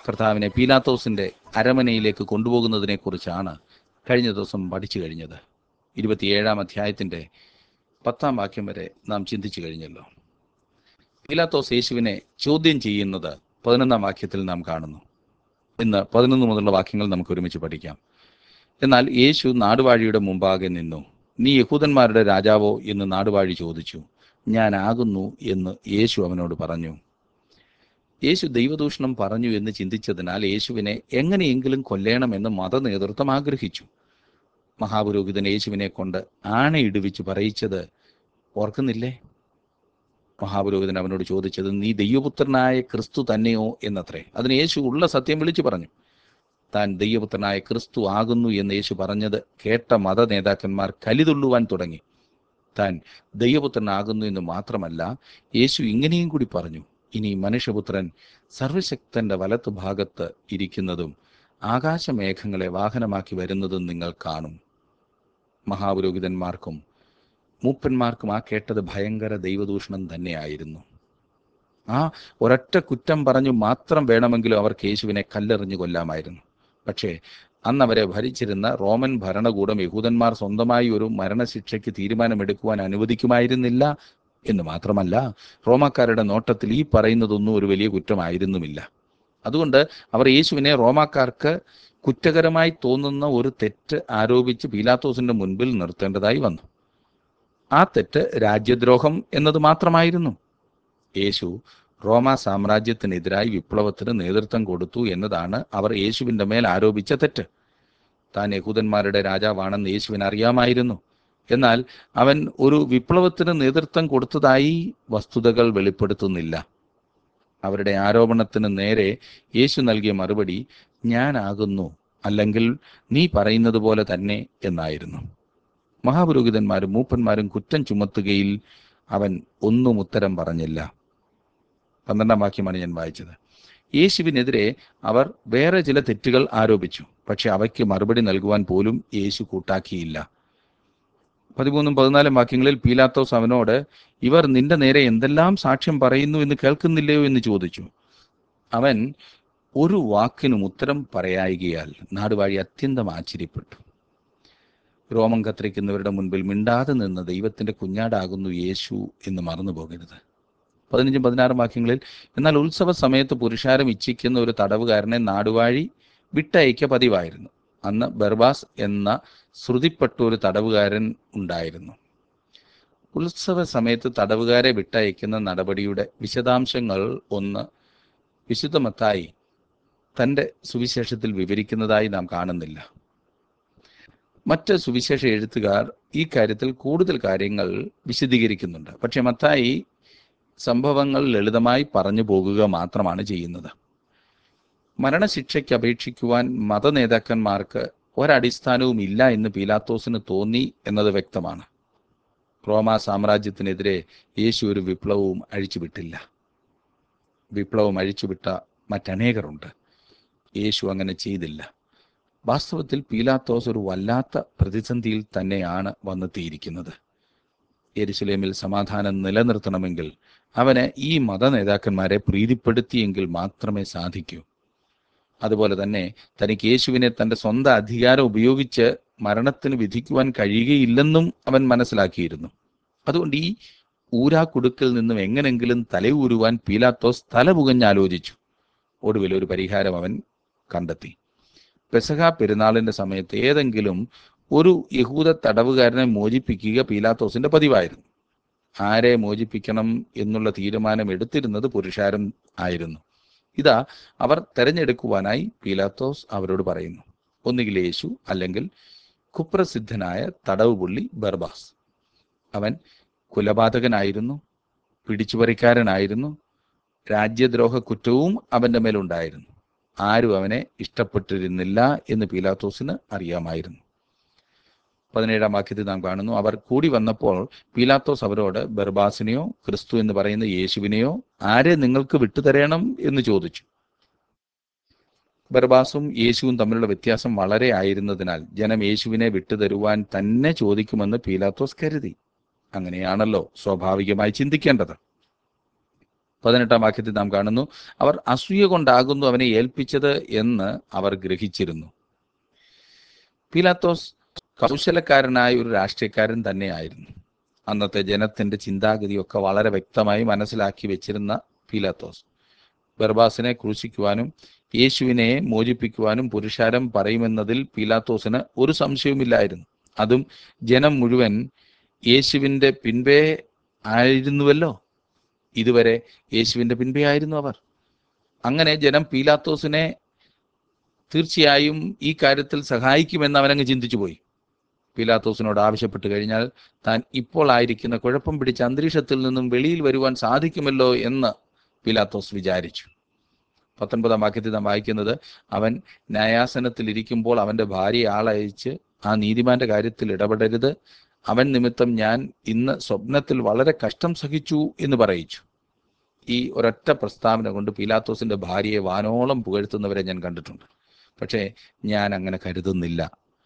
കർത്താവിനെ പീലാത്തോസിന്റെ അരമനയിലേക്ക് കൊണ്ടുപോകുന്നതിനെ കുറിച്ചാണ് കഴിഞ്ഞ ദിവസം പഠിച്ചു കഴിഞ്ഞത് ഇരുപത്തിയേഴാം അധ്യായത്തിന്റെ പത്താം വാക്യം വരെ നാം ചിന്തിച്ചു കഴിഞ്ഞല്ലോ പീലാത്തോസ് യേശുവിനെ ചോദ്യം ചെയ്യുന്നത് പതിനൊന്നാം വാക്യത്തിൽ നാം കാണുന്നു ഇന്ന് പതിനൊന്ന് മുതലുള്ള വാക്യങ്ങൾ നമുക്ക് ഒരുമിച്ച് പഠിക്കാം എന്നാൽ യേശു നാടുവാഴിയുടെ മുമ്പാകെ നിന്നു നീ യഹൂദന്മാരുടെ രാജാവോ എന്ന് നാടുവാഴി ചോദിച്ചു ഞാനാകുന്നു എന്ന് യേശു അവനോട് പറഞ്ഞു യേശു ദൈവദൂഷണം പറഞ്ഞു എന്ന് ചിന്തിച്ചതിനാൽ യേശുവിനെ എങ്ങനെയെങ്കിലും കൊല്ലേണമെന്ന് മത നേതൃത്വം ആഗ്രഹിച്ചു മഹാപുരോഹിതൻ യേശുവിനെ കൊണ്ട് ആണയിടുവിച്ച് പറയിച്ചത് ഓർക്കുന്നില്ലേ മഹാപുരോഹിതൻ അവനോട് ചോദിച്ചത് നീ ദൈവപുത്രനായ ക്രിസ്തു തന്നെയോ എന്നത്രേ അതിന് യേശു ഉള്ള സത്യം വിളിച്ചു പറഞ്ഞു താൻ ദൈവപുത്രനായ ക്രിസ്തു ആകുന്നു എന്ന് യേശു പറഞ്ഞത് കേട്ട മത നേതാക്കന്മാർ കലിതുള്ളുവാൻ തുടങ്ങി താൻ ദൈവപുത്രനാകുന്നു എന്ന് മാത്രമല്ല യേശു ഇങ്ങനെയും കൂടി പറഞ്ഞു ഇനി മനുഷ്യപുത്രൻ സർവശക്തന്റെ വലത്തു ഭാഗത്ത് ഇരിക്കുന്നതും ആകാശമേഘങ്ങളെ വാഹനമാക്കി വരുന്നതും നിങ്ങൾ കാണും മഹാപുരോഹിതന്മാർക്കും മൂപ്പന്മാർക്കും ആ കേട്ടത് ഭയങ്കര ദൈവദൂഷണം തന്നെയായിരുന്നു ആ ഒരൊറ്റ കുറ്റം പറഞ്ഞു മാത്രം വേണമെങ്കിലും അവർക്ക് യേശുവിനെ കല്ലെറിഞ്ഞു കൊല്ലാമായിരുന്നു പക്ഷേ അന്ന് അവരെ ഭരിച്ചിരുന്ന റോമൻ ഭരണകൂടം യഹൂദന്മാർ സ്വന്തമായി ഒരു മരണശിക്ഷയ്ക്ക് തീരുമാനമെടുക്കുവാൻ അനുവദിക്കുമായിരുന്നില്ല എന്ന് മാത്രമല്ല റോമാക്കാരുടെ നോട്ടത്തിൽ ഈ പറയുന്നതൊന്നും ഒരു വലിയ കുറ്റമായിരുന്നുമില്ല അതുകൊണ്ട് അവർ യേശുവിനെ റോമാക്കാർക്ക് കുറ്റകരമായി തോന്നുന്ന ഒരു തെറ്റ് ആരോപിച്ച് പീലാത്തോസിന്റെ മുൻപിൽ നിർത്തേണ്ടതായി വന്നു ആ തെറ്റ് രാജ്യദ്രോഹം എന്നത് മാത്രമായിരുന്നു യേശു റോമ സാമ്രാജ്യത്തിനെതിരായി വിപ്ലവത്തിന് നേതൃത്വം കൊടുത്തു എന്നതാണ് അവർ യേശുവിന്റെ മേൽ ആരോപിച്ച തെറ്റ് താൻ യഹൂദന്മാരുടെ രാജാവാണെന്ന് യേശുവിന് അറിയാമായിരുന്നു എന്നാൽ അവൻ ഒരു വിപ്ലവത്തിന് നേതൃത്വം കൊടുത്തതായി വസ്തുതകൾ വെളിപ്പെടുത്തുന്നില്ല അവരുടെ ആരോപണത്തിന് നേരെ യേശു നൽകിയ മറുപടി ഞാനാകുന്നു അല്ലെങ്കിൽ നീ പറയുന്നത് പോലെ തന്നെ എന്നായിരുന്നു മഹാപുരോഹിതന്മാരും മൂപ്പന്മാരും കുറ്റം ചുമത്തുകയിൽ അവൻ ഒന്നും ഉത്തരം പറഞ്ഞില്ല പന്ത്രണ്ടാം വാക്യമാണ് ഞാൻ വായിച്ചത് യേശുവിനെതിരെ അവർ വേറെ ചില തെറ്റുകൾ ആരോപിച്ചു പക്ഷെ അവയ്ക്ക് മറുപടി നൽകുവാൻ പോലും യേശു കൂട്ടാക്കിയില്ല പതിമൂന്നും പതിനാലും വാക്യങ്ങളിൽ പീലാത്തോസ് അവനോട് ഇവർ നിന്റെ നേരെ എന്തെല്ലാം സാക്ഷ്യം പറയുന്നു എന്ന് കേൾക്കുന്നില്ലയോ എന്ന് ചോദിച്ചു അവൻ ഒരു വാക്കിനും ഉത്തരം പറയായികയാൽ നാടുവാഴി അത്യന്തം ആശ്ചര്യപ്പെട്ടു രോമം കത്തിരിക്കുന്നവരുടെ മുൻപിൽ മിണ്ടാതെ നിന്ന് ദൈവത്തിന്റെ കുഞ്ഞാടാകുന്നു യേശു എന്ന് മറന്നു പോകരുത് പതിനഞ്ചും പതിനാറും വാക്യങ്ങളിൽ എന്നാൽ ഉത്സവ സമയത്ത് പുരുഷാരം ഇച്ഛിക്കുന്ന ഒരു തടവുകാരനെ നാടുവാഴി വിട്ടയക്ക പതിവായിരുന്നു അന്ന് ബർബാസ് എന്ന ശ്രുതിപ്പെട്ട ഒരു തടവുകാരൻ ഉണ്ടായിരുന്നു ഉത്സവ സമയത്ത് തടവുകാരെ വിട്ടയക്കുന്ന നടപടിയുടെ വിശദാംശങ്ങൾ ഒന്ന് വിശുദ്ധമത്തായി തൻ്റെ സുവിശേഷത്തിൽ വിവരിക്കുന്നതായി നാം കാണുന്നില്ല മറ്റ് സുവിശേഷ എഴുത്തുകാർ ഈ കാര്യത്തിൽ കൂടുതൽ കാര്യങ്ങൾ വിശദീകരിക്കുന്നുണ്ട് പക്ഷെ മത്തായി സംഭവങ്ങൾ ലളിതമായി പറഞ്ഞു പോകുക മാത്രമാണ് ചെയ്യുന്നത് മരണശിക്ഷയ്ക്ക് അപേക്ഷിക്കുവാൻ മത നേതാക്കന്മാർക്ക് ഒരടിസ്ഥാനവും ഇല്ല എന്ന് പീലാത്തോസിന് തോന്നി എന്നത് വ്യക്തമാണ് റോമ സാമ്രാജ്യത്തിനെതിരെ യേശു ഒരു വിപ്ലവവും അഴിച്ചുവിട്ടില്ല വിപ്ലവം അഴിച്ചുവിട്ട മറ്റനേകരുണ്ട് യേശു അങ്ങനെ ചെയ്തില്ല വാസ്തവത്തിൽ പീലാത്തോസ് ഒരു വല്ലാത്ത പ്രതിസന്ധിയിൽ തന്നെയാണ് വന്നെത്തിയിരിക്കുന്നത് യെരുസലേമിൽ സമാധാനം നിലനിർത്തണമെങ്കിൽ അവന് ഈ മത നേതാക്കന്മാരെ പ്രീതിപ്പെടുത്തിയെങ്കിൽ മാത്രമേ സാധിക്കൂ അതുപോലെ തന്നെ തനിക്ക് യേശുവിനെ തന്റെ സ്വന്തം അധികാരം ഉപയോഗിച്ച് മരണത്തിന് വിധിക്കുവാൻ കഴിയുകയില്ലെന്നും അവൻ മനസ്സിലാക്കിയിരുന്നു അതുകൊണ്ട് ഈ ഊരാക്കുടുക്കിൽ നിന്നും എങ്ങനെങ്കിലും തലയൂരുവാൻ പീലാത്തോസ് തലപുകഞ്ഞാലോചിച്ചു ഒടുവിൽ ഒരു പരിഹാരം അവൻ കണ്ടെത്തി പെസഹ പെരുന്നാളിന്റെ സമയത്ത് ഏതെങ്കിലും ഒരു യഹൂദ തടവുകാരനെ മോചിപ്പിക്കുക പീലാത്തോസിന്റെ പതിവായിരുന്നു ആരെ മോചിപ്പിക്കണം എന്നുള്ള തീരുമാനം എടുത്തിരുന്നത് പുരുഷാരം ആയിരുന്നു ഇതാ അവർ തെരഞ്ഞെടുക്കുവാനായി പീലാത്തോസ് അവരോട് പറയുന്നു ഒന്നുകിൽ യേശു അല്ലെങ്കിൽ കുപ്രസിദ്ധനായ തടവ് പുള്ളി ബർബാസ് അവൻ കുലപാതകനായിരുന്നു പിടിച്ചുപറിക്കാരനായിരുന്നു രാജ്യദ്രോഹ കുറ്റവും അവന്റെ മേലുണ്ടായിരുന്നു ആരും അവനെ ഇഷ്ടപ്പെട്ടിരുന്നില്ല എന്ന് പീലാത്തോസിന് അറിയാമായിരുന്നു പതിനേഴാം വാക്യത്തിൽ നാം കാണുന്നു അവർ കൂടി വന്നപ്പോൾ പീലാത്തോസ് അവരോട് ബർബാസിനെയോ ക്രിസ്തു എന്ന് പറയുന്ന യേശുവിനെയോ ആരെ നിങ്ങൾക്ക് വിട്ടുതരണം എന്ന് ചോദിച്ചു ബർബാസും യേശുവും തമ്മിലുള്ള വ്യത്യാസം വളരെ ആയിരുന്നതിനാൽ ജനം യേശുവിനെ വിട്ടുതരുവാൻ തന്നെ ചോദിക്കുമെന്ന് പീലാത്തോസ് കരുതി അങ്ങനെയാണല്ലോ സ്വാഭാവികമായി ചിന്തിക്കേണ്ടത് പതിനെട്ടാം വാക്യത്തിൽ നാം കാണുന്നു അവർ അസൂയ കൊണ്ടാകുന്നു അവനെ ഏൽപ്പിച്ചത് എന്ന് അവർ ഗ്രഹിച്ചിരുന്നു പീലാത്തോസ് കൗശലക്കാരനായ ഒരു രാഷ്ട്രീയക്കാരൻ തന്നെയായിരുന്നു അന്നത്തെ ജനത്തിന്റെ ചിന്താഗതിയൊക്കെ വളരെ വ്യക്തമായി മനസ്സിലാക്കി വെച്ചിരുന്ന പീലാത്തോസ് ബർബാസിനെ ക്രൂശിക്കുവാനും യേശുവിനെ മോചിപ്പിക്കുവാനും പുരുഷാരം പറയുമെന്നതിൽ പീലാത്തോസിന് ഒരു സംശയവുമില്ലായിരുന്നു അതും ജനം മുഴുവൻ യേശുവിന്റെ പിൻപേ ആയിരുന്നുവല്ലോ ഇതുവരെ യേശുവിന്റെ പിൻപേ ആയിരുന്നു അവർ അങ്ങനെ ജനം പീലാത്തോസിനെ തീർച്ചയായും ഈ കാര്യത്തിൽ സഹായിക്കുമെന്ന് അവനങ്ങ് ചിന്തിച്ചു പോയി പീലാത്തോസിനോട് ആവശ്യപ്പെട്ട് കഴിഞ്ഞാൽ താൻ ഇപ്പോൾ ആയിരിക്കുന്ന കുഴപ്പം പിടിച്ച അന്തരീക്ഷത്തിൽ നിന്നും വെളിയിൽ വരുവാൻ സാധിക്കുമല്ലോ എന്ന് പീലാത്തോസ് വിചാരിച്ചു പത്തൊൻപതാം വാക്യത്തിൽ നാം വായിക്കുന്നത് അവൻ ന്യായാസനത്തിൽ ഇരിക്കുമ്പോൾ അവന്റെ ഭാര്യയെ ആളയച്ച് ആ നീതിമാന്റെ കാര്യത്തിൽ ഇടപെടരുത് അവൻ നിമിത്തം ഞാൻ ഇന്ന് സ്വപ്നത്തിൽ വളരെ കഷ്ടം സഹിച്ചു എന്ന് പറയിച്ചു ഈ ഒരൊറ്റ പ്രസ്താവന കൊണ്ട് പീലാത്തോസിന്റെ ഭാര്യയെ വാനോളം പുകഴ്ത്തുന്നവരെ ഞാൻ കണ്ടിട്ടുണ്ട് പക്ഷേ ഞാൻ അങ്ങനെ കരുതുന്നില്ല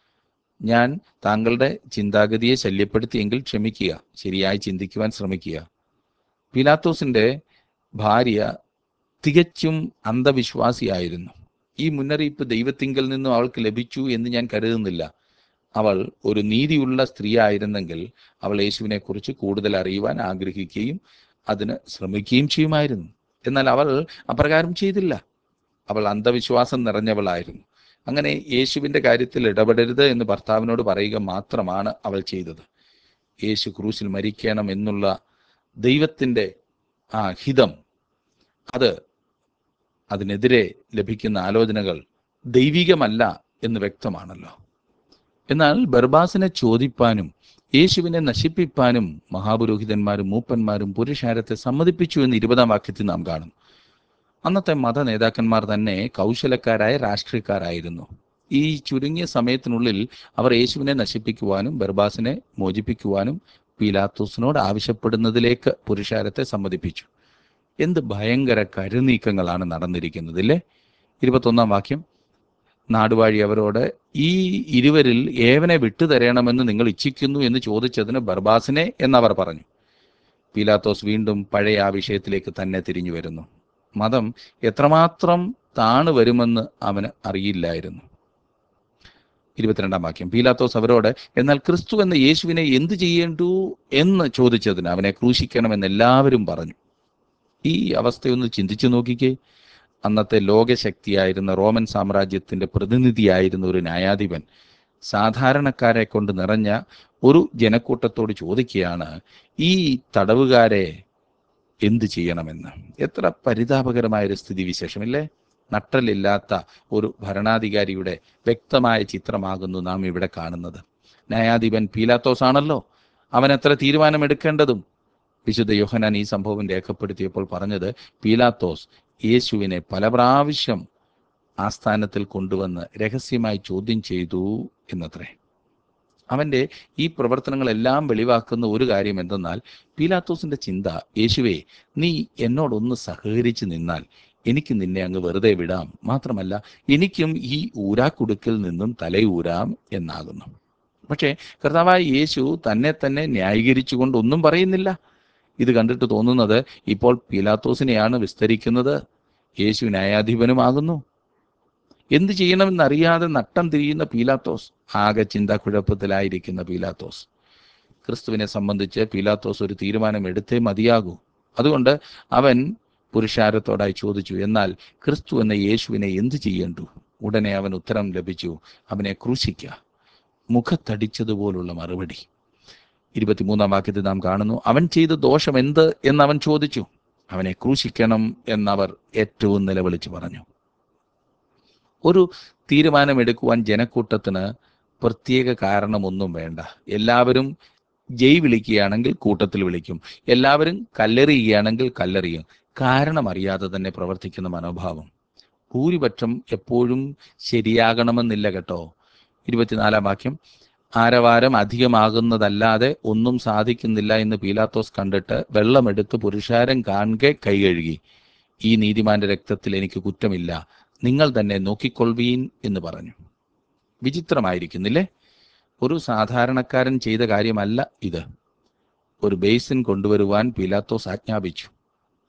ഞാൻ താങ്കളുടെ ചിന്താഗതിയെ ശല്യപ്പെടുത്തിയെങ്കിൽ ക്ഷമിക്കുക ശരിയായി ചിന്തിക്കുവാൻ ശ്രമിക്കുക പീലാത്തോസിന്റെ ഭാര്യ തികച്ചും അന്ധവിശ്വാസിയായിരുന്നു ഈ മുന്നറിയിപ്പ് ദൈവത്തിങ്കൽ നിന്നും അവൾക്ക് ലഭിച്ചു എന്ന് ഞാൻ കരുതുന്നില്ല അവൾ ഒരു നീതിയുള്ള സ്ത്രീ ആയിരുന്നെങ്കിൽ അവൾ യേശുവിനെ കുറിച്ച് കൂടുതൽ അറിയുവാൻ ആഗ്രഹിക്കുകയും അതിന് ശ്രമിക്കുകയും ചെയ്യുമായിരുന്നു എന്നാൽ അവൾ അപ്രകാരം ചെയ്തില്ല അവൾ അന്ധവിശ്വാസം നിറഞ്ഞവളായിരുന്നു അങ്ങനെ യേശുവിന്റെ കാര്യത്തിൽ ഇടപെടരുത് എന്ന് ഭർത്താവിനോട് പറയുക മാത്രമാണ് അവൾ ചെയ്തത് യേശു ക്രൂശിൽ മരിക്കണം എന്നുള്ള ദൈവത്തിന്റെ ആ ഹിതം അത് അതിനെതിരെ ലഭിക്കുന്ന ആലോചനകൾ ദൈവികമല്ല എന്ന് വ്യക്തമാണല്ലോ എന്നാൽ ബർബാസിനെ ചോദിപ്പാനും യേശുവിനെ നശിപ്പിപ്പാനും മഹാപുരോഹിതന്മാരും മൂപ്പന്മാരും പുരുഷാരത്തെ സമ്മതിപ്പിച്ചു എന്ന് ഇരുപതാം വാക്യത്തിൽ നാം കാണും അന്നത്തെ മത നേതാക്കന്മാർ തന്നെ കൗശലക്കാരായ രാഷ്ട്രീയക്കാരായിരുന്നു ഈ ചുരുങ്ങിയ സമയത്തിനുള്ളിൽ അവർ യേശുവിനെ നശിപ്പിക്കുവാനും ബർബാസിനെ മോചിപ്പിക്കുവാനും പീലാത്തോസിനോട് ആവശ്യപ്പെടുന്നതിലേക്ക് പുരുഷാരത്തെ സമ്മതിപ്പിച്ചു എന്ത് ഭയങ്കര കരുനീക്കങ്ങളാണ് നടന്നിരിക്കുന്നത് ഇല്ലേ ഇരുപത്തൊന്നാം വാക്യം നാടുവാഴി അവരോട് ഈ ഇരുവരിൽ ഏവനെ വിട്ടുതരണമെന്ന് നിങ്ങൾ ഇച്ഛിക്കുന്നു എന്ന് ചോദിച്ചതിന് ബർബാസിനെ എന്നവർ പറഞ്ഞു പീലാത്തോസ് വീണ്ടും പഴയ ആ വിഷയത്തിലേക്ക് തന്നെ തിരിഞ്ഞു വരുന്നു മതം എത്രമാത്രം താണു വരുമെന്ന് അവന് അറിയില്ലായിരുന്നു ഇരുപത്തിരണ്ടാം വാക്യം പീലാത്തോസ് അവരോട് എന്നാൽ ക്രിസ്തു എന്ന യേശുവിനെ എന്ത് ചെയ്യേണ്ടു എന്ന് ചോദിച്ചതിന് അവനെ ക്രൂശിക്കണമെന്ന് എല്ലാവരും പറഞ്ഞു ഈ അവസ്ഥയൊന്ന് ചിന്തിച്ചു നോക്കിക്കേ അന്നത്തെ ലോകശക്തിയായിരുന്ന റോമൻ സാമ്രാജ്യത്തിന്റെ പ്രതിനിധിയായിരുന്ന ഒരു ന്യായാധിപൻ സാധാരണക്കാരെ കൊണ്ട് നിറഞ്ഞ ഒരു ജനക്കൂട്ടത്തോട് ചോദിക്കുകയാണ് ഈ തടവുകാരെ എന്ത് ചെയ്യണമെന്ന് എത്ര പരിതാപകരമായ ഒരു സ്ഥിതിവിശേഷമില്ലേ നട്ടലില്ലാത്ത ഒരു ഭരണാധികാരിയുടെ വ്യക്തമായ ചിത്രമാകുന്നു നാം ഇവിടെ കാണുന്നത് ന്യായാധിപൻ പീലാത്തോസ് ആണല്ലോ അവൻ എത്ര തീരുമാനമെടുക്കേണ്ടതും വിശുദ്ധ യോഹനാൻ ഈ സംഭവം രേഖപ്പെടുത്തിയപ്പോൾ പറഞ്ഞത് പീലാത്തോസ് യേശുവിനെ പല പ്രാവശ്യം ആസ്ഥാനത്തിൽ കൊണ്ടുവന്ന് രഹസ്യമായി ചോദ്യം ചെയ്തു എന്നത്രേ അവന്റെ ഈ പ്രവർത്തനങ്ങളെല്ലാം വെളിവാക്കുന്ന ഒരു കാര്യം എന്തെന്നാൽ പീലാത്തോസിന്റെ ചിന്ത യേശുവേ നീ എന്നോടൊന്ന് സഹകരിച്ച് നിന്നാൽ എനിക്ക് നിന്നെ അങ്ങ് വെറുതെ വിടാം മാത്രമല്ല എനിക്കും ഈ ഊരാക്കുടുക്കിൽ നിന്നും തലയൂരാം എന്നാകുന്നു പക്ഷേ കർത്താവായ യേശു തന്നെ തന്നെ ന്യായീകരിച്ചുകൊണ്ട് ഒന്നും പറയുന്നില്ല ഇത് കണ്ടിട്ട് തോന്നുന്നത് ഇപ്പോൾ പീലാത്തോസിനെയാണ് വിസ്തരിക്കുന്നത് യേശു ന്യായാധിപനുമാകുന്നു എന്ത് ചെയ്യണമെന്നറിയാതെ നട്ടം തിരിയുന്ന പീലാത്തോസ് ആകെ ചിന്താക്കുഴപ്പത്തിലായിരിക്കുന്ന പീലാത്തോസ് ക്രിസ്തുവിനെ സംബന്ധിച്ച് പീലാത്തോസ് ഒരു തീരുമാനം എടുത്തേ മതിയാകൂ അതുകൊണ്ട് അവൻ പുരുഷാരത്തോടായി ചോദിച്ചു എന്നാൽ ക്രിസ്തു എന്ന യേശുവിനെ എന്ത് ചെയ്യേണ്ടു ഉടനെ അവൻ ഉത്തരം ലഭിച്ചു അവനെ ക്രൂശിക്ക മുഖത്തടിച്ചതുപോലുള്ള മറുപടി ഇരുപത്തിമൂന്നാം വാക്യത്തിൽ നാം കാണുന്നു അവൻ ചെയ്ത ദോഷം എന്ത് എന്ന് അവൻ ചോദിച്ചു അവനെ ക്രൂശിക്കണം എന്നവർ ഏറ്റവും നിലവിളിച്ചു പറഞ്ഞു ഒരു തീരുമാനമെടുക്കുവാൻ ജനക്കൂട്ടത്തിന് പ്രത്യേക കാരണമൊന്നും വേണ്ട എല്ലാവരും ജയ് വിളിക്കുകയാണെങ്കിൽ കൂട്ടത്തിൽ വിളിക്കും എല്ലാവരും കല്ലെറിയുകയാണെങ്കിൽ കല്ലെറിയും കാരണം അറിയാതെ തന്നെ പ്രവർത്തിക്കുന്ന മനോഭാവം ഭൂരിപക്ഷം എപ്പോഴും ശരിയാകണമെന്നില്ല കേട്ടോ ഇരുപത്തിനാലാം വാക്യം ആരവാരം അധികമാകുന്നതല്ലാതെ ഒന്നും സാധിക്കുന്നില്ല എന്ന് പീലാത്തോസ് കണ്ടിട്ട് വെള്ളമെടുത്ത് പുരുഷാരം കാണെ കൈ കഴുകി ഈ നീതിമാന്റെ രക്തത്തിൽ എനിക്ക് കുറ്റമില്ല നിങ്ങൾ തന്നെ നോക്കിക്കൊള്ളുവീൻ എന്ന് പറഞ്ഞു വിചിത്രമായിരിക്കുന്നില്ലേ ഒരു സാധാരണക്കാരൻ ചെയ്ത കാര്യമല്ല ഇത് ഒരു ബേസിൻ കൊണ്ടുവരുവാൻ പീലാത്തോസ് ആജ്ഞാപിച്ചു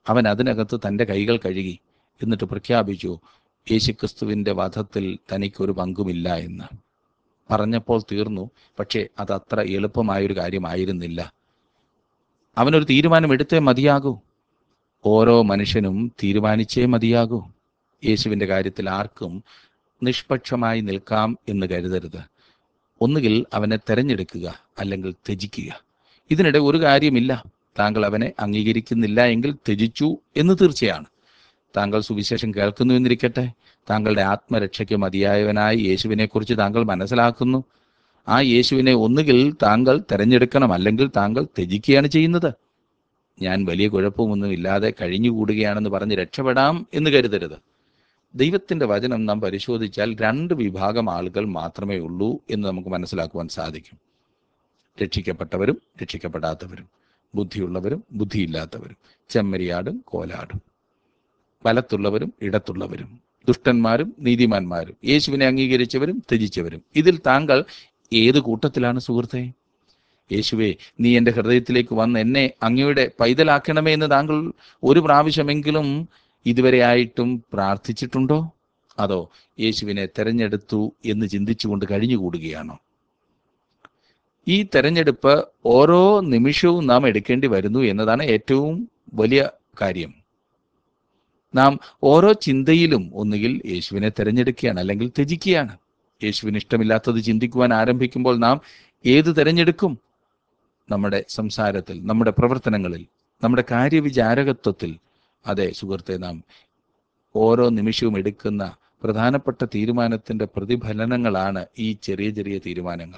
അവൻ അതിനകത്ത് തൻ്റെ കൈകൾ കഴുകി എന്നിട്ട് പ്രഖ്യാപിച്ചു യേശുക്രിസ്തുവിൻ്റെ വധത്തിൽ തനിക്കൊരു പങ്കുമില്ല എന്ന് പറഞ്ഞപ്പോൾ തീർന്നു പക്ഷേ അത് അത്ര എളുപ്പമായൊരു കാര്യമായിരുന്നില്ല അവനൊരു തീരുമാനം എടുത്തേ മതിയാകൂ ഓരോ മനുഷ്യനും തീരുമാനിച്ചേ മതിയാകൂ യേശുവിൻ്റെ കാര്യത്തിൽ ആർക്കും നിഷ്പക്ഷമായി നിൽക്കാം എന്ന് കരുതരുത് ഒന്നുകിൽ അവനെ തെരഞ്ഞെടുക്കുക അല്ലെങ്കിൽ ത്യജിക്കുക ഇതിനിടെ ഒരു കാര്യമില്ല താങ്കൾ അവനെ അംഗീകരിക്കുന്നില്ല എങ്കിൽ ത്യജിച്ചു എന്ന് തീർച്ചയാണ് താങ്കൾ സുവിശേഷം കേൾക്കുന്നു എന്നിരിക്കട്ടെ താങ്കളുടെ ആത്മരക്ഷയ്ക്ക് മതിയായവനായി യേശുവിനെക്കുറിച്ച് താങ്കൾ മനസ്സിലാക്കുന്നു ആ യേശുവിനെ ഒന്നുകിൽ താങ്കൾ തിരഞ്ഞെടുക്കണം അല്ലെങ്കിൽ താങ്കൾ ത്യജിക്കുകയാണ് ചെയ്യുന്നത് ഞാൻ വലിയ കുഴപ്പമൊന്നും ഇല്ലാതെ കഴിഞ്ഞുകൂടുകയാണെന്ന് പറഞ്ഞ് രക്ഷപ്പെടാം എന്ന് കരുതരുത് ദൈവത്തിന്റെ വചനം നാം പരിശോധിച്ചാൽ രണ്ട് വിഭാഗം ആളുകൾ മാത്രമേ ഉള്ളൂ എന്ന് നമുക്ക് മനസ്സിലാക്കുവാൻ സാധിക്കും രക്ഷിക്കപ്പെട്ടവരും രക്ഷിക്കപ്പെടാത്തവരും ബുദ്ധിയുള്ളവരും ബുദ്ധിയില്ലാത്തവരും ചെമ്മരിയാടും കോലാടും വലത്തുള്ളവരും ഇടത്തുള്ളവരും ദുഷ്ടന്മാരും നീതിമാന്മാരും യേശുവിനെ അംഗീകരിച്ചവരും ത്യജിച്ചവരും ഇതിൽ താങ്കൾ ഏത് കൂട്ടത്തിലാണ് സുഹൃത്തെ യേശുവെ നീ എൻ്റെ ഹൃദയത്തിലേക്ക് വന്ന് എന്നെ അങ്ങയുടെ പൈതലാക്കണമേ എന്ന് താങ്കൾ ഒരു പ്രാവശ്യമെങ്കിലും ഇതുവരെ ആയിട്ടും പ്രാർത്ഥിച്ചിട്ടുണ്ടോ അതോ യേശുവിനെ തെരഞ്ഞെടുത്തു എന്ന് ചിന്തിച്ചുകൊണ്ട് കഴിഞ്ഞുകൂടുകയാണോ ഈ തെരഞ്ഞെടുപ്പ് ഓരോ നിമിഷവും നാം എടുക്കേണ്ടി വരുന്നു എന്നതാണ് ഏറ്റവും വലിയ കാര്യം നാം ഓരോ ചിന്തയിലും ഒന്നുകിൽ യേശുവിനെ തിരഞ്ഞെടുക്കുകയാണ് അല്ലെങ്കിൽ ത്യജിക്കുകയാണ് യേശുവിന് ഇഷ്ടമില്ലാത്തത് ചിന്തിക്കുവാൻ ആരംഭിക്കുമ്പോൾ നാം ഏത് തിരഞ്ഞെടുക്കും നമ്മുടെ സംസാരത്തിൽ നമ്മുടെ പ്രവർത്തനങ്ങളിൽ നമ്മുടെ കാര്യവിചാരകത്വത്തിൽ അതെ സുഹൃത്തെ നാം ഓരോ നിമിഷവും എടുക്കുന്ന പ്രധാനപ്പെട്ട തീരുമാനത്തിന്റെ പ്രതിഫലനങ്ങളാണ് ഈ ചെറിയ ചെറിയ തീരുമാനങ്ങൾ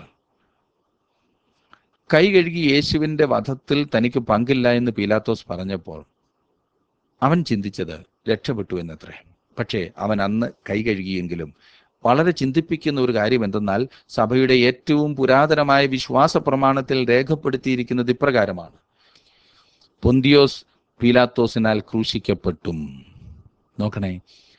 കൈ കഴുകി യേശുവിന്റെ വധത്തിൽ തനിക്ക് പങ്കില്ല എന്ന് പീലാത്തോസ് പറഞ്ഞപ്പോൾ അവൻ ചിന്തിച്ചത് രക്ഷപ്പെട്ടു എന്നത്രേ പക്ഷേ അവൻ അന്ന് കൈ കഴുകിയെങ്കിലും വളരെ ചിന്തിപ്പിക്കുന്ന ഒരു കാര്യം എന്തെന്നാൽ സഭയുടെ ഏറ്റവും പുരാതനമായ വിശ്വാസ പ്രമാണത്തിൽ രേഖപ്പെടുത്തിയിരിക്കുന്നത് ഇപ്രകാരമാണ് പൊന്തിയോസ് പീലാത്തോസിനാൽ ക്രൂശിക്കപ്പെട്ടും നോക്കണേ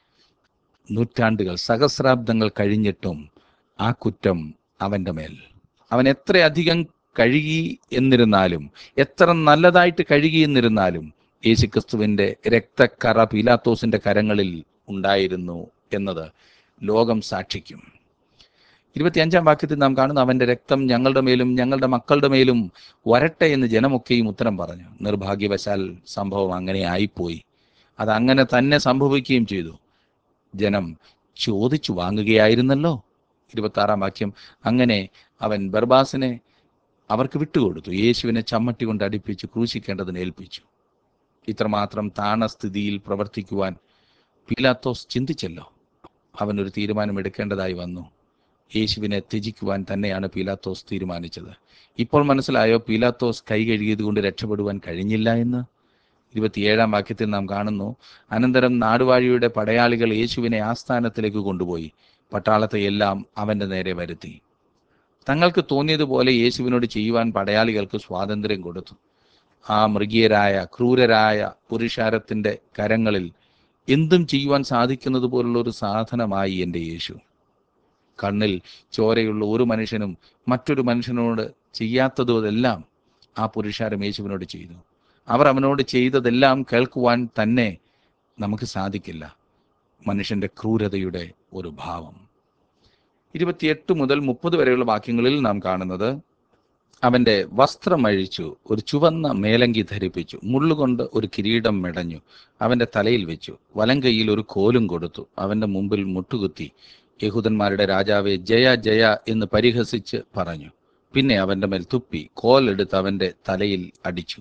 നൂറ്റാണ്ടുകൾ സഹസ്രാബ്ദങ്ങൾ കഴിഞ്ഞിട്ടും ആ കുറ്റം അവന്റെ മേൽ അവൻ എത്രയധികം കഴുകി എന്നിരുന്നാലും എത്ര നല്ലതായിട്ട് കഴുകി എന്നിരുന്നാലും യേശുക്രിസ്തുവിന്റെ രക്തക്കറ പീലാത്തോസിന്റെ കരങ്ങളിൽ ഉണ്ടായിരുന്നു എന്നത് ലോകം സാക്ഷിക്കും ഇരുപത്തിയഞ്ചാം വാക്യത്തിൽ നാം കാണുന്ന അവന്റെ രക്തം ഞങ്ങളുടെ മേലും ഞങ്ങളുടെ മക്കളുടെ മേലും വരട്ടെ എന്ന് ജനമൊക്കെയും ഉത്തരം പറഞ്ഞു നിർഭാഗ്യവശാൽ സംഭവം അങ്ങനെ ആയിപ്പോയി അത് അങ്ങനെ തന്നെ സംഭവിക്കുകയും ചെയ്തു ജനം ചോദിച്ചു വാങ്ങുകയായിരുന്നല്ലോ ഇരുപത്തി ആറാം വാക്യം അങ്ങനെ അവൻ ബർബാസിനെ അവർക്ക് വിട്ടുകൊടുത്തു യേശുവിനെ ചമ്മട്ടി കൊണ്ട് അടിപ്പിച്ച് ക്രൂശിക്കേണ്ടതിന് ഏൽപ്പിച്ചു ഇത്രമാത്രം താണസ്ഥിതിയിൽ പ്രവർത്തിക്കുവാൻ പീലാത്തോസ് ചിന്തിച്ചല്ലോ അവനൊരു തീരുമാനം എടുക്കേണ്ടതായി വന്നു യേശുവിനെ ത്യജിക്കുവാൻ തന്നെയാണ് പീലാത്തോസ് തീരുമാനിച്ചത് ഇപ്പോൾ മനസ്സിലായോ പീലാത്തോസ് കൈ കഴുകിയത് കൊണ്ട് രക്ഷപ്പെടുവാൻ കഴിഞ്ഞില്ല എന്ന് ഇരുപത്തിയേഴാം വാക്യത്തിൽ നാം കാണുന്നു അനന്തരം നാടുവാഴിയുടെ പടയാളികൾ യേശുവിനെ ആസ്ഥാനത്തിലേക്ക് കൊണ്ടുപോയി പട്ടാളത്തെ എല്ലാം അവന്റെ നേരെ വരുത്തി തങ്ങൾക്ക് തോന്നിയതുപോലെ യേശുവിനോട് ചെയ്യുവാൻ പടയാളികൾക്ക് സ്വാതന്ത്ര്യം കൊടുത്തു ആ മൃഗീയരായ ക്രൂരരായ പുരുഷാരത്തിന്റെ കരങ്ങളിൽ എന്തും ചെയ്യുവാൻ സാധിക്കുന്നത് പോലുള്ള ഒരു സാധനമായി എൻ്റെ യേശു കണ്ണിൽ ചോരയുള്ള ഒരു മനുഷ്യനും മറ്റൊരു മനുഷ്യനോട് ചെയ്യാത്തതെല്ലാം ആ പുരുഷാരം യേശുവിനോട് ചെയ്തു അവർ അവനോട് ചെയ്തതെല്ലാം കേൾക്കുവാൻ തന്നെ നമുക്ക് സാധിക്കില്ല മനുഷ്യന്റെ ക്രൂരതയുടെ ഒരു ഭാവം ഇരുപത്തിയെട്ട് മുതൽ മുപ്പത് വരെയുള്ള വാക്യങ്ങളിൽ നാം കാണുന്നത് അവന്റെ വസ്ത്രം അഴിച്ചു ഒരു ചുവന്ന മേലങ്കി ധരിപ്പിച്ചു മുള്ളുകൊണ്ട് ഒരു കിരീടം മെടഞ്ഞു അവന്റെ തലയിൽ വെച്ചു വലങ്കയിൽ ഒരു കോലും കൊടുത്തു അവന്റെ മുമ്പിൽ മുട്ടുകുത്തി യഹൂദന്മാരുടെ രാജാവെ ജയ ജയ എന്ന് പരിഹസിച്ച് പറഞ്ഞു പിന്നെ അവന്റെ മേൽ തുപ്പി കോലെടുത്ത് അവന്റെ തലയിൽ അടിച്ചു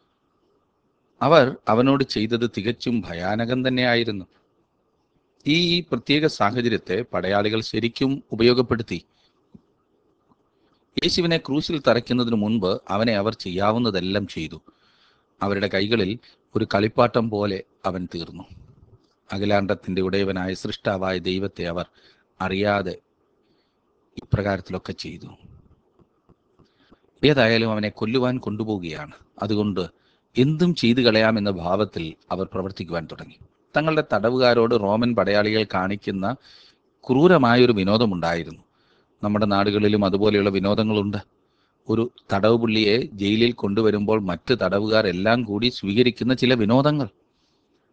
അവർ അവനോട് ചെയ്തത് തികച്ചും ഭയാനകം തന്നെയായിരുന്നു ഈ പ്രത്യേക സാഹചര്യത്തെ പടയാളികൾ ശരിക്കും ഉപയോഗപ്പെടുത്തി യേശുവിനെ ക്രൂശിൽ തറയ്ക്കുന്നതിന് മുൻപ് അവനെ അവർ ചെയ്യാവുന്നതെല്ലാം ചെയ്തു അവരുടെ കൈകളിൽ ഒരു കളിപ്പാട്ടം പോലെ അവൻ തീർന്നു അഖിലാണ്ടത്തിന്റെ ഉടയവനായ സൃഷ്ടാവായ ദൈവത്തെ അവർ അറിയാതെ ഇപ്രകാരത്തിലൊക്കെ ചെയ്തു ഏതായാലും അവനെ കൊല്ലുവാൻ കൊണ്ടുപോവുകയാണ് അതുകൊണ്ട് എന്തും ചെയ്തു കളയാമെന്ന ഭാവത്തിൽ അവർ പ്രവർത്തിക്കുവാൻ തുടങ്ങി തങ്ങളുടെ തടവുകാരോട് റോമൻ പടയാളികൾ കാണിക്കുന്ന ക്രൂരമായൊരു വിനോദമുണ്ടായിരുന്നു നമ്മുടെ നാടുകളിലും അതുപോലെയുള്ള വിനോദങ്ങളുണ്ട് ഒരു തടവ് പുള്ളിയെ ജയിലിൽ കൊണ്ടുവരുമ്പോൾ മറ്റ് തടവുകാർ എല്ലാം കൂടി സ്വീകരിക്കുന്ന ചില വിനോദങ്ങൾ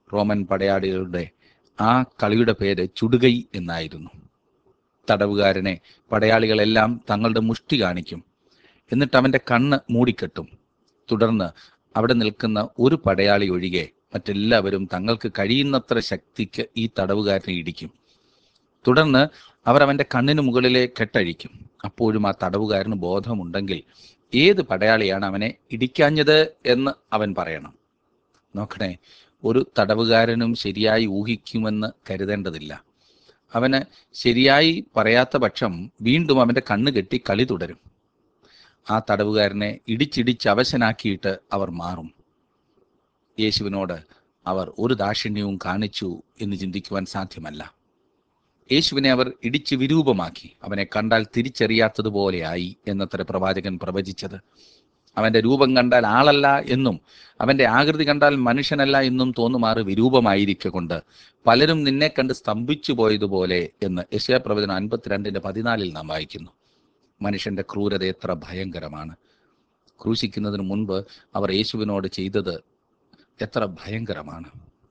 റോമൻ പടയാളികളുടെ ആ കളിയുടെ പേര് ചുടുകൈ എന്നായിരുന്നു തടവുകാരനെ പടയാളികളെല്ലാം തങ്ങളുടെ മുഷ്ടി കാണിക്കും എന്നിട്ട് അവന്റെ കണ്ണ് മൂടിക്കെട്ടും തുടർന്ന് അവിടെ നിൽക്കുന്ന ഒരു പടയാളി ഒഴികെ മറ്റെല്ലാവരും തങ്ങൾക്ക് കഴിയുന്നത്ര ശക്തിക്ക് ഈ തടവുകാരനെ ഇടിക്കും തുടർന്ന് അവർ അവന്റെ കണ്ണിന് മുകളിലെ കെട്ടഴിക്കും അപ്പോഴും ആ തടവുകാരന് ബോധമുണ്ടെങ്കിൽ ഏത് പടയാളിയാണ് അവനെ ഇടിക്കാഞ്ഞത് എന്ന് അവൻ പറയണം നോക്കണേ ഒരു തടവുകാരനും ശരിയായി ഊഹിക്കുമെന്ന് കരുതേണ്ടതില്ല അവന് ശരിയായി പറയാത്ത പക്ഷം വീണ്ടും അവന്റെ കണ്ണ് കെട്ടി കളി തുടരും ആ തടവുകാരനെ ഇടിച്ചിടിച്ച് അവശനാക്കിയിട്ട് അവർ മാറും യേശുവിനോട് അവർ ഒരു ദാക്ഷിണ്യവും കാണിച്ചു എന്ന് ചിന്തിക്കുവാൻ സാധ്യമല്ല യേശുവിനെ അവർ ഇടിച്ച് വിരൂപമാക്കി അവനെ കണ്ടാൽ തിരിച്ചറിയാത്തതുപോലെയായി എന്നത്ര പ്രവാചകൻ പ്രവചിച്ചത് അവന്റെ രൂപം കണ്ടാൽ ആളല്ല എന്നും അവന്റെ ആകൃതി കണ്ടാൽ മനുഷ്യനല്ല എന്നും തോന്നുമാറ് വിരൂപമായിരിക്കൊണ്ട് പലരും നിന്നെ കണ്ട് സ്തംഭിച്ചു പോയതുപോലെ എന്ന് യശയ പ്രവചനം അൻപത്തിരണ്ടിന്റെ പതിനാലിൽ നാം വായിക്കുന്നു മനുഷ്യന്റെ ക്രൂരത എത്ര ഭയങ്കരമാണ് ക്രൂശിക്കുന്നതിന് മുൻപ് അവർ യേശുവിനോട് ചെയ്തത് എത്ര ഭയങ്കരമാണ്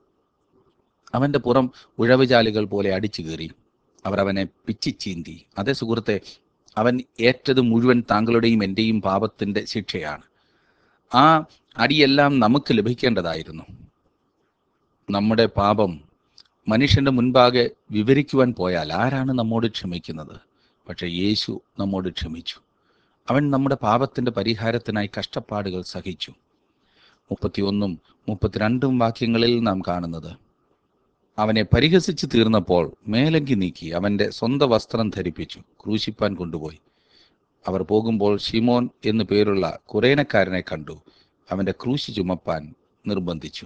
അവന്റെ പുറം ഉഴവുചാലുകൾ പോലെ അടിച്ചു കീറി അവർ അവനെ പിച്ചിച്ചീന്തി അതേ സുഹൃത്തെ അവൻ ഏറ്റത് മുഴുവൻ താങ്കളുടെയും എൻ്റെയും പാപത്തിന്റെ ശിക്ഷയാണ് ആ അടിയെല്ലാം നമുക്ക് ലഭിക്കേണ്ടതായിരുന്നു നമ്മുടെ പാപം മനുഷ്യന്റെ മുൻപാകെ വിവരിക്കുവാൻ പോയാൽ ആരാണ് നമ്മോട് ക്ഷമിക്കുന്നത് പക്ഷെ യേശു നമ്മോട് ക്ഷമിച്ചു അവൻ നമ്മുടെ പാപത്തിന്റെ പരിഹാരത്തിനായി കഷ്ടപ്പാടുകൾ സഹിച്ചു മുപ്പത്തിയൊന്നും മുപ്പത്തിരണ്ടും വാക്യങ്ങളിൽ നാം കാണുന്നത് അവനെ പരിഹസിച്ച് തീർന്നപ്പോൾ മേലങ്കി നീക്കി അവന്റെ സ്വന്തം വസ്ത്രം ധരിപ്പിച്ചു ക്രൂശിപ്പാൻ കൊണ്ടുപോയി അവർ പോകുമ്പോൾ ഷിമോൻ എന്നു പേരുള്ള കുറേനക്കാരനെ കണ്ടു അവന്റെ ക്രൂശി ചുമപ്പാൻ നിർബന്ധിച്ചു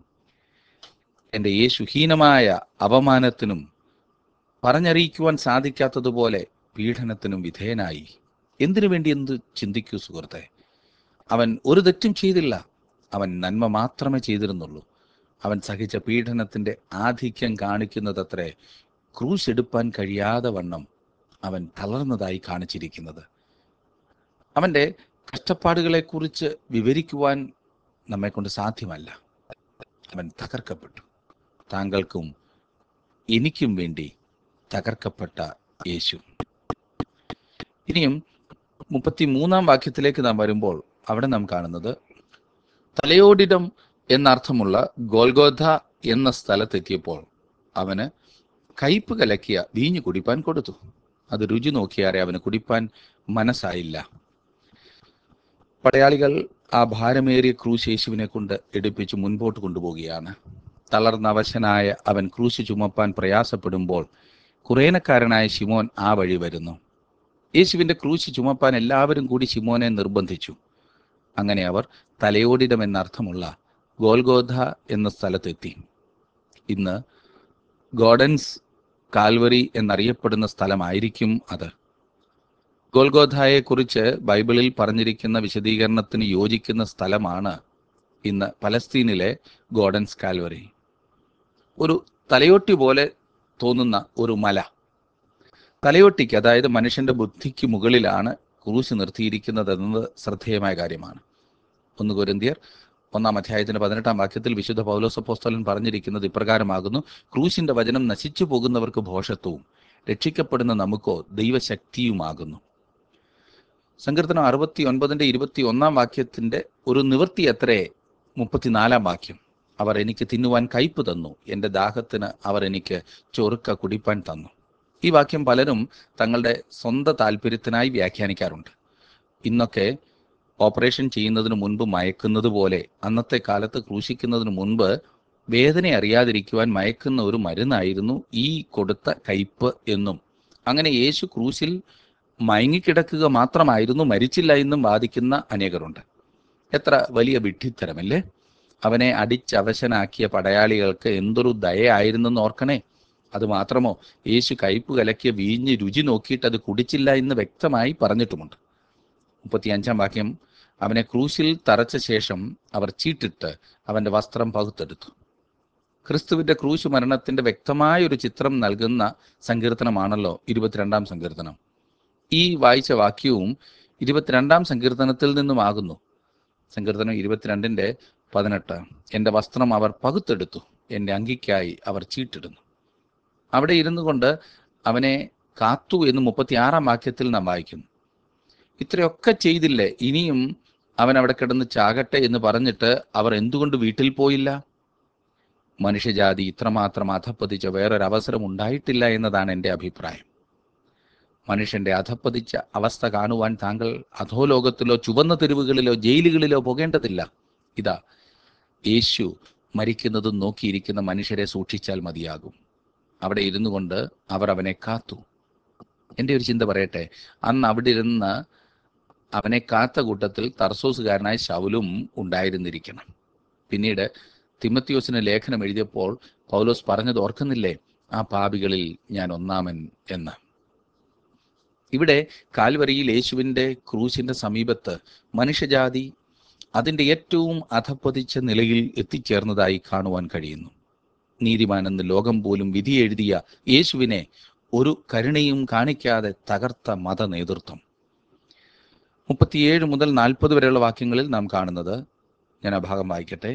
എന്റെ യേശു ഹീനമായ അപമാനത്തിനും പറഞ്ഞറിയിക്കുവാൻ സാധിക്കാത്തതുപോലെ പീഡനത്തിനും വിധേയനായി എന്തിനു വേണ്ടി എന്ത് ചിന്തിക്കൂ സുഹൃത്തെ അവൻ ഒരു തെറ്റും ചെയ്തില്ല അവൻ നന്മ മാത്രമേ ചെയ്തിരുന്നുള്ളൂ അവൻ സഹിച്ച പീഡനത്തിന്റെ ആധിക്യം കാണിക്കുന്നതത്രേ ക്രൂശ് എടുപ്പാൻ കഴിയാതെ വണ്ണം അവൻ തളർന്നതായി കാണിച്ചിരിക്കുന്നത് അവന്റെ കഷ്ടപ്പാടുകളെക്കുറിച്ച് വിവരിക്കുവാൻ നമ്മെ കൊണ്ട് സാധ്യമല്ല അവൻ തകർക്കപ്പെട്ടു താങ്കൾക്കും എനിക്കും വേണ്ടി തകർക്കപ്പെട്ട യേശു ഇനിയും മുപ്പത്തി മൂന്നാം വാക്യത്തിലേക്ക് നാം വരുമ്പോൾ അവിടെ നാം കാണുന്നത് തലയോടിടം എന്നർത്ഥമുള്ള ഗോൽഗോധ എന്ന സ്ഥലത്തെത്തിയപ്പോൾ അവന് കയ്പ് കലക്കിയ വീഞ്ഞു കുടിപ്പാൻ കൊടുത്തു അത് രുചി നോക്കിയാറെ അവന് കുടിപ്പാൻ മനസ്സായില്ല പടയാളികൾ ആ ഭാരമേറിയ ക്രൂശ് യേശുവിനെ കൊണ്ട് എടുപ്പിച്ച് മുൻപോട്ട് കൊണ്ടുപോവുകയാണ് തളർന്ന അവശനായ അവൻ ക്രൂശ് ചുമപ്പാൻ പ്രയാസപ്പെടുമ്പോൾ കുറേനക്കാരനായ ശിമോൻ ആ വഴി വരുന്നു യേശുവിന്റെ ക്രൂശ് ചുമപ്പാൻ എല്ലാവരും കൂടി ശിമോനെ നിർബന്ധിച്ചു അങ്ങനെ അവർ തലയോടിടം എന്നർത്ഥമുള്ള ഗോൽഗോധ എന്ന സ്ഥലത്തെത്തി ഇന്ന് ഗോഡൻസ് കാൽവറി എന്നറിയപ്പെടുന്ന സ്ഥലമായിരിക്കും അത് ഗോൽഗോധായെ കുറിച്ച് ബൈബിളിൽ പറഞ്ഞിരിക്കുന്ന വിശദീകരണത്തിന് യോജിക്കുന്ന സ്ഥലമാണ് ഇന്ന് പലസ്തീനിലെ ഗോഡൻസ് കാൽവറി ഒരു തലയോട്ടി പോലെ തോന്നുന്ന ഒരു മല തലയോട്ടിക്ക് അതായത് മനുഷ്യന്റെ ബുദ്ധിക്ക് മുകളിലാണ് ക്രൂശ് നിർത്തിയിരിക്കുന്നത് എന്നത് ശ്രദ്ധേയമായ കാര്യമാണ് ഒന്ന് കൊരിന്തിയർ ഒന്നാം അധ്യായത്തിന്റെ പതിനെട്ടാം വാക്യത്തിൽ വിശുദ്ധ പൗലോസ് അപ്പോസ്തലൻ പറഞ്ഞിരിക്കുന്നത് ഇപ്രകാരമാകുന്നു ക്രൂശിന്റെ വചനം നശിച്ചു പോകുന്നവർക്ക് ഭോഷത്വവും രക്ഷിക്കപ്പെടുന്ന നമുക്കോ ദൈവശക്തിയുമാകുന്നു സങ്കീർത്തനം അറുപത്തി ഒൻപതിന്റെ ഇരുപത്തി ഒന്നാം വാക്യത്തിന്റെ ഒരു നിവൃത്തി എത്രേ മുപ്പത്തിനാലാം വാക്യം അവർ എനിക്ക് തിന്നുവാൻ കയ്പ് തന്നു എൻ്റെ ദാഹത്തിന് അവർ എനിക്ക് ചൊറുക്ക കുടിപ്പാൻ തന്നു ഈ വാക്യം പലരും തങ്ങളുടെ സ്വന്തം താല്പര്യത്തിനായി വ്യാഖ്യാനിക്കാറുണ്ട് ഇന്നൊക്കെ ഓപ്പറേഷൻ ചെയ്യുന്നതിന് മുൻപ് മയക്കുന്നത് പോലെ അന്നത്തെ കാലത്ത് ക്രൂശിക്കുന്നതിന് മുൻപ് വേദന അറിയാതിരിക്കുവാൻ മയക്കുന്ന ഒരു മരുന്നായിരുന്നു ഈ കൊടുത്ത കയ്പ് എന്നും അങ്ങനെ യേശു ക്രൂശിൽ മയങ്ങിക്കിടക്കുക മാത്രമായിരുന്നു മരിച്ചില്ല എന്നും വാദിക്കുന്ന അനേകരുണ്ട് എത്ര വലിയ വിഡ്ഢിത്തരമല്ലേ അവനെ അടിച്ചവശനാക്കിയ പടയാളികൾക്ക് എന്തൊരു ദയയായിരുന്നെന്ന് ഓർക്കണേ അത് മാത്രമോ യേശു കയ്പ് കലക്കിയ വീഞ്ഞ് രുചി നോക്കിയിട്ട് അത് കുടിച്ചില്ല എന്ന് വ്യക്തമായി പറഞ്ഞിട്ടുമുണ്ട് മുപ്പത്തിയഞ്ചാം വാക്യം അവനെ ക്രൂശിൽ തറച്ച ശേഷം അവർ ചീട്ടിട്ട് അവന്റെ വസ്ത്രം പകുത്തെടുത്തു ക്രിസ്തുവിന്റെ ക്രൂശ് മരണത്തിന്റെ വ്യക്തമായ ഒരു ചിത്രം നൽകുന്ന സങ്കീർത്തനമാണല്ലോ ഇരുപത്തിരണ്ടാം സങ്കീർത്തനം ഈ വായിച്ച വാക്യവും ഇരുപത്തിരണ്ടാം സങ്കീർത്തനത്തിൽ നിന്നുമാകുന്നു സങ്കീർത്തനം ഇരുപത്തിരണ്ടിന്റെ പതിനെട്ട് എൻ്റെ വസ്ത്രം അവർ പകുത്തെടുത്തു എൻ്റെ അങ്കിക്കായി അവർ ചീട്ടിടുന്നു അവിടെ ഇരുന്നു കൊണ്ട് അവനെ കാത്തു എന്ന് മുപ്പത്തിയാറാം വാക്യത്തിൽ നാം വായിക്കുന്നു ഇത്രയൊക്കെ ചെയ്തില്ലേ ഇനിയും അവൻ അവിടെ കിടന്ന് ചാകട്ടെ എന്ന് പറഞ്ഞിട്ട് അവർ എന്തുകൊണ്ട് വീട്ടിൽ പോയില്ല മനുഷ്യജാതി ഇത്രമാത്രം അധപ്പതിച്ച വേറൊരവസരം ഉണ്ടായിട്ടില്ല എന്നതാണ് എൻ്റെ അഭിപ്രായം മനുഷ്യന്റെ അധപ്പതിച്ച അവസ്ഥ കാണുവാൻ താങ്കൾ അധോലോകത്തിലോ ചുവന്ന തെരുവുകളിലോ ജയിലുകളിലോ പോകേണ്ടതില്ല ഇതാ യേശു മരിക്കുന്നതും നോക്കിയിരിക്കുന്ന മനുഷ്യരെ സൂക്ഷിച്ചാൽ മതിയാകും അവിടെ ഇരുന്നു കൊണ്ട് അവർ അവനെ കാത്തു എൻ്റെ ഒരു ചിന്ത പറയട്ടെ അന്ന് അവിടെ ഇരുന്ന് അവനെ കാത്ത കൂട്ടത്തിൽ തർസോസുകാരനായ ശൗലും ഉണ്ടായിരുന്നിരിക്കണം പിന്നീട് തിമത്തിയോസിന് ലേഖനം എഴുതിയപ്പോൾ പൗലോസ് പറഞ്ഞത് ഓർക്കുന്നില്ലേ ആ പാപികളിൽ ഞാൻ ഒന്നാമൻ എന്ന് ഇവിടെ കാൽവരിയിൽ യേശുവിൻ്റെ ക്രൂശിന്റെ സമീപത്ത് മനുഷ്യജാതി അതിൻ്റെ ഏറ്റവും അധപ്പതിച്ച നിലയിൽ എത്തിച്ചേർന്നതായി കാണുവാൻ കഴിയുന്നു നീതിമാനെന്ന് ലോകം പോലും വിധി എഴുതിയ യേശുവിനെ ഒരു കരുണയും കാണിക്കാതെ തകർത്ത മത നേതൃത്വം മുപ്പത്തിയേഴ് മുതൽ നാൽപ്പത് വരെയുള്ള വാക്യങ്ങളിൽ നാം കാണുന്നത് ഞാൻ ആ ഭാഗം വായിക്കട്ടെ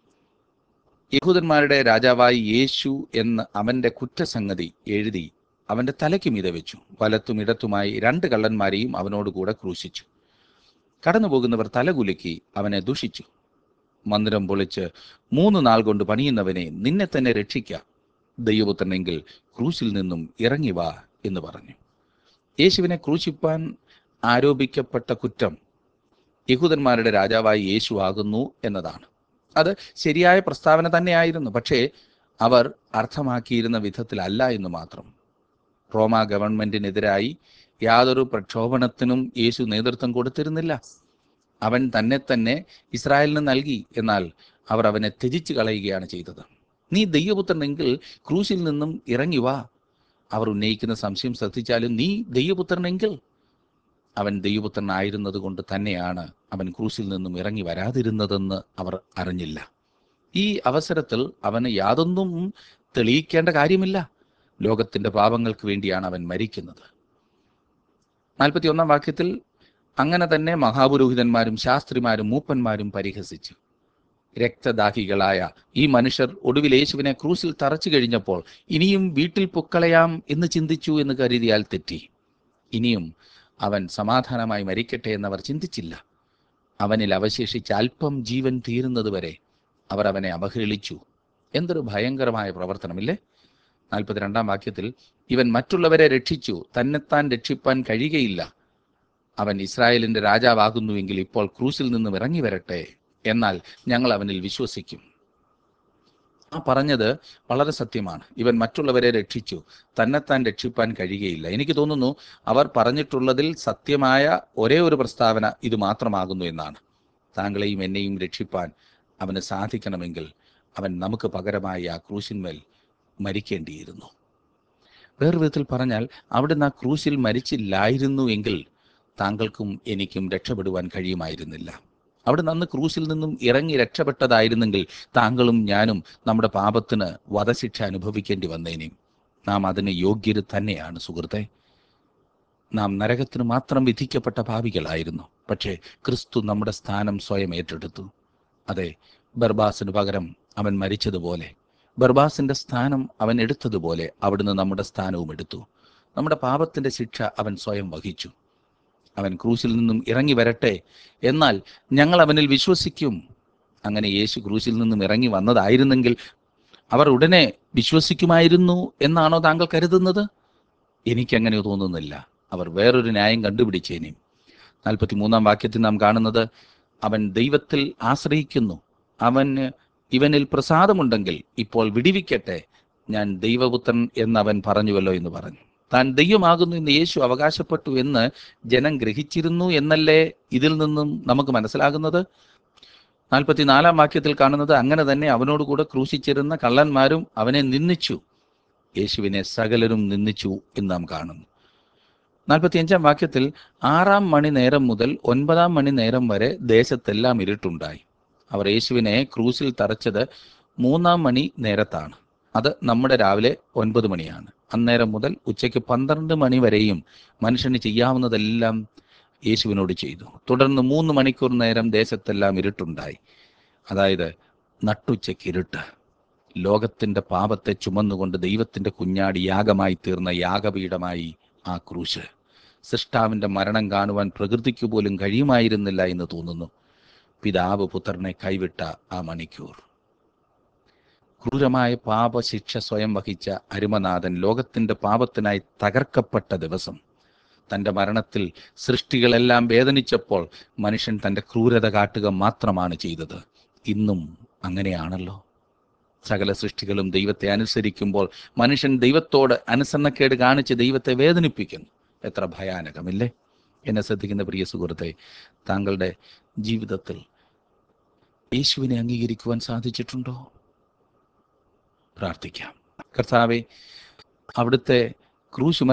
യഹൂദന്മാരുടെ രാജാവായി യേശു എന്ന് അവന്റെ കുറ്റസംഗതി എഴുതി അവന്റെ തലയ്ക്ക് മീതെ വെച്ചു വലത്തും ഇടത്തുമായി രണ്ട് കള്ളന്മാരെയും അവനോട് കൂടെ ക്രൂശിച്ചു കടന്നു പോകുന്നവർ തലകുലുക്കി അവനെ ദുഷിച്ചു മന്ദിരം പൊളിച്ച് മൂന്ന് നാൾ കൊണ്ട് പണിയുന്നവനെ നിന്നെ തന്നെ രക്ഷിക്കാം ദൈവപുത്രനെങ്കിൽ ക്രൂശിൽ നിന്നും ഇറങ്ങി വാ എന്ന് പറഞ്ഞു യേശുവിനെ ക്രൂശിപ്പാൻ ആരോപിക്കപ്പെട്ട കുറ്റം യഹൂദന്മാരുടെ രാജാവായി യേശു ആകുന്നു എന്നതാണ് അത് ശരിയായ പ്രസ്താവന തന്നെയായിരുന്നു പക്ഷേ അവർ അർത്ഥമാക്കിയിരുന്ന വിധത്തിലല്ല എന്ന് മാത്രം റോമ ഗവൺമെന്റിനെതിരായി യാതൊരു പ്രക്ഷോഭണത്തിനും യേശു നേതൃത്വം കൊടുത്തിരുന്നില്ല അവൻ തന്നെ തന്നെ ഇസ്രായേലിന് നൽകി എന്നാൽ അവർ അവനെ ത്യജിച്ചു കളയുകയാണ് ചെയ്തത് നീ ദൈവപുത്രനെങ്കിൽ ക്രൂശിൽ നിന്നും ഇറങ്ങി വാ അവർ ഉന്നയിക്കുന്ന സംശയം ശ്രദ്ധിച്ചാലും നീ ദൈവപുത്രനെങ്കിൽ അവൻ ദൈവപുത്രനായിരുന്നത് കൊണ്ട് തന്നെയാണ് അവൻ ക്രൂശിൽ നിന്നും ഇറങ്ങി വരാതിരുന്നതെന്ന് അവർ അറിഞ്ഞില്ല ഈ അവസരത്തിൽ അവന് യാതൊന്നും തെളിയിക്കേണ്ട കാര്യമില്ല ലോകത്തിന്റെ പാപങ്ങൾക്ക് വേണ്ടിയാണ് അവൻ മരിക്കുന്നത് നാൽപ്പത്തി ഒന്നാം വാക്യത്തിൽ അങ്ങനെ തന്നെ മഹാപുരോഹിതന്മാരും ശാസ്ത്രിമാരും മൂപ്പന്മാരും പരിഹസിച്ചു രക്തദാഹികളായ ഈ മനുഷ്യർ ഒടുവിൽ യേശുവിനെ ക്രൂസിൽ തറച്ചു കഴിഞ്ഞപ്പോൾ ഇനിയും വീട്ടിൽ പൊക്കളയാം എന്ന് ചിന്തിച്ചു എന്ന് കരുതിയാൽ തെറ്റി ഇനിയും അവൻ സമാധാനമായി മരിക്കട്ടെ എന്നവർ ചിന്തിച്ചില്ല അവനിൽ അവശേഷിച്ച അല്പം ജീവൻ തീരുന്നതുവരെ അവർ അവനെ അവഹേളിച്ചു എന്തൊരു ഭയങ്കരമായ പ്രവർത്തനമില്ലേ നാൽപ്പത്തിരണ്ടാം വാക്യത്തിൽ ഇവൻ മറ്റുള്ളവരെ രക്ഷിച്ചു തന്നെത്താൻ രക്ഷിപ്പാൻ കഴിയുകയില്ല അവൻ ഇസ്രായേലിന്റെ രാജാവാകുന്നുവെങ്കിൽ ഇപ്പോൾ ക്രൂസിൽ നിന്നും ഇറങ്ങി വരട്ടെ എന്നാൽ ഞങ്ങൾ അവനിൽ വിശ്വസിക്കും ആ പറഞ്ഞത് വളരെ സത്യമാണ് ഇവൻ മറ്റുള്ളവരെ രക്ഷിച്ചു തന്നെത്താൻ രക്ഷിപ്പാൻ കഴിയുകയില്ല എനിക്ക് തോന്നുന്നു അവർ പറഞ്ഞിട്ടുള്ളതിൽ സത്യമായ ഒരേ ഒരു പ്രസ്താവന ഇത് മാത്രമാകുന്നു എന്നാണ് താങ്കളെയും എന്നെയും രക്ഷിപ്പാൻ അവന് സാധിക്കണമെങ്കിൽ അവൻ നമുക്ക് പകരമായി ആ ക്രൂശിന്മേൽ മരിക്കേണ്ടിയിരുന്നു വേറെ വിധത്തിൽ പറഞ്ഞാൽ അവിടുന്ന് ആ ക്രൂശിൽ മരിച്ചില്ലായിരുന്നു എങ്കിൽ താങ്കൾക്കും എനിക്കും രക്ഷപ്പെടുവാൻ കഴിയുമായിരുന്നില്ല അവിടെ നിന്ന് ക്രൂശിൽ നിന്നും ഇറങ്ങി രക്ഷപ്പെട്ടതായിരുന്നെങ്കിൽ താങ്കളും ഞാനും നമ്മുടെ പാപത്തിന് വധശിക്ഷ അനുഭവിക്കേണ്ടി വന്നേനെ നാം അതിന് യോഗ്യര് തന്നെയാണ് സുഹൃത്തെ നാം നരകത്തിന് മാത്രം വിധിക്കപ്പെട്ട ഭാവികളായിരുന്നു പക്ഷേ ക്രിസ്തു നമ്മുടെ സ്ഥാനം സ്വയം ഏറ്റെടുത്തു അതെ ബർബാസിന് പകരം അവൻ മരിച്ചതുപോലെ ബർബാസിന്റെ സ്ഥാനം അവൻ എടുത്തതുപോലെ അവിടുന്ന് നമ്മുടെ സ്ഥാനവും എടുത്തു നമ്മുടെ പാപത്തിന്റെ ശിക്ഷ അവൻ സ്വയം വഹിച്ചു അവൻ ക്രൂശിൽ നിന്നും ഇറങ്ങി വരട്ടെ എന്നാൽ ഞങ്ങൾ അവനിൽ വിശ്വസിക്കും അങ്ങനെ യേശു ക്രൂശിൽ നിന്നും ഇറങ്ങി വന്നതായിരുന്നെങ്കിൽ അവർ ഉടനെ വിശ്വസിക്കുമായിരുന്നു എന്നാണോ താങ്കൾ കരുതുന്നത് എനിക്കങ്ങനെ തോന്നുന്നില്ല അവർ വേറൊരു ന്യായം കണ്ടുപിടിച്ചേനെയും നാൽപ്പത്തി മൂന്നാം വാക്യത്തിൽ നാം കാണുന്നത് അവൻ ദൈവത്തിൽ ആശ്രയിക്കുന്നു അവന് ഇവനിൽ പ്രസാദമുണ്ടെങ്കിൽ ഇപ്പോൾ വിടിവിക്കട്ടെ ഞാൻ ദൈവപുത്രൻ എന്നവൻ പറഞ്ഞുവല്ലോ എന്ന് പറഞ്ഞു താൻ ദൈവമാകുന്നു എന്ന് യേശു അവകാശപ്പെട്ടു എന്ന് ജനം ഗ്രഹിച്ചിരുന്നു എന്നല്ലേ ഇതിൽ നിന്നും നമുക്ക് മനസ്സിലാകുന്നത് നാൽപ്പത്തിനാലാം വാക്യത്തിൽ കാണുന്നത് അങ്ങനെ തന്നെ അവനോട് കൂടെ ക്രൂശിച്ചിരുന്ന കള്ളന്മാരും അവനെ നിന്ദിച്ചു യേശുവിനെ സകലരും നിന്ദിച്ചു എന്ന് നാം കാണുന്നു നാൽപ്പത്തിയഞ്ചാം വാക്യത്തിൽ ആറാം മണി നേരം മുതൽ ഒൻപതാം മണി നേരം വരെ ദേശത്തെല്ലാം ഇരുട്ടുണ്ടായി അവർ യേശുവിനെ ക്രൂസിൽ തറച്ചത് മൂന്നാം മണി നേരത്താണ് അത് നമ്മുടെ രാവിലെ ഒൻപത് മണിയാണ് അന്നേരം മുതൽ ഉച്ചയ്ക്ക് പന്ത്രണ്ട് മണി വരെയും മനുഷ്യന് ചെയ്യാവുന്നതെല്ലാം യേശുവിനോട് ചെയ്തു തുടർന്ന് മൂന്ന് മണിക്കൂർ നേരം ദേശത്തെല്ലാം ഇരുട്ടുണ്ടായി അതായത് നട്ടുച്ചയ്ക്ക് ഇരുട്ട് ലോകത്തിൻ്റെ പാപത്തെ ചുമന്നുകൊണ്ട് ദൈവത്തിൻ്റെ കുഞ്ഞാടി യാഗമായി തീർന്ന യാഗപീഠമായി ആ ക്രൂശ് സൃഷ്ടാവിൻ്റെ മരണം കാണുവാൻ പ്രകൃതിക്ക് പോലും കഴിയുമായിരുന്നില്ല എന്ന് തോന്നുന്നു പിതാവ് പുത്രനെ കൈവിട്ട ആ മണിക്കൂർ ക്രൂരമായ പാപശിക്ഷ സ്വയം വഹിച്ച അരുമനാഥൻ ലോകത്തിൻ്റെ പാപത്തിനായി തകർക്കപ്പെട്ട ദിവസം തൻ്റെ മരണത്തിൽ സൃഷ്ടികളെല്ലാം വേദനിച്ചപ്പോൾ മനുഷ്യൻ തൻ്റെ ക്രൂരത കാട്ടുക മാത്രമാണ് ചെയ്തത് ഇന്നും അങ്ങനെയാണല്ലോ സകല സൃഷ്ടികളും ദൈവത്തെ അനുസരിക്കുമ്പോൾ മനുഷ്യൻ ദൈവത്തോട് അനുസരണക്കേട് കാണിച്ച് ദൈവത്തെ വേദനിപ്പിക്കുന്നു എത്ര ഭയാനകമില്ലേ എന്നെ ശ്രദ്ധിക്കുന്ന പ്രിയ സുഹൃത്തെ താങ്കളുടെ ജീവിതത്തിൽ യേശുവിനെ അംഗീകരിക്കുവാൻ സാധിച്ചിട്ടുണ്ടോ പ്രാർത്ഥിക്കാം കർത്താവെ അവിടുത്തെ ക്രൂശ്